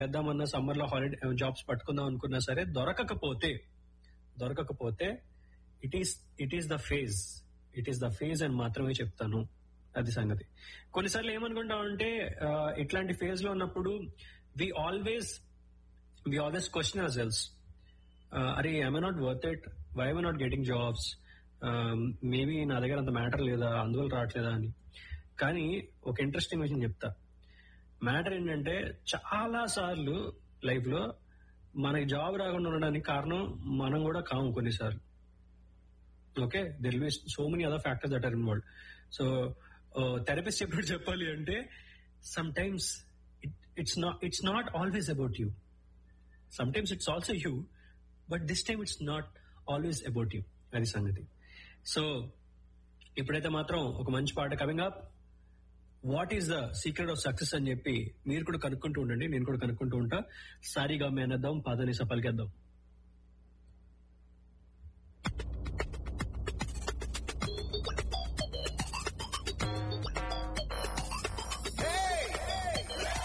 చేద్దామన్న సమ్మర్ లో holiday jobs పట్టుకుందాం అనుకున్నా సరే దొరకకపోతే దొరకకపోతే it is it is the phase it is the phase అని మాత్రమే చెప్తాను అది సంగతి కొన్నిసార్లు ఏమనుకుంటామంటే ఆ, ఇట్లాంటి ఫేజ్ లో ఉన్నప్పుడు we always we always question ourselves అరే I not worth it why I not getting jobs maybe నా దగ్గర అంత మ్యాటర్ లేదా అందువల్ల రావట్లేదా అని కానీ ఒక ఇంట్రెస్టింగ్ విషయం చెప్తా మ్యాటర్ ఏంటంటే చాలా సార్లు లైఫ్ లో మనకి జాబ్ రాకుండా ఉండడానికి కారణం మనం కూడా కాము కొన్నిసార్లు okay there will be so many other factors that are involve so therapist చెప్పినట్టు చెప్పాలి అంటే sometimes it's not it's not always about you sometimes it's also you but this time it's not always about you అది సంగతి so ఇప్పుడైతే మాత్రం ఒక మంచి పాట coming up what is the secret of success అని చెప్పి మీరు కూడా కనుక్కుంటూ ఉండండి నేను కూడా కనుక్కుంటూ ఉంటా సారీగా మేనేద్దాం పాదని సఫలికేద్దాం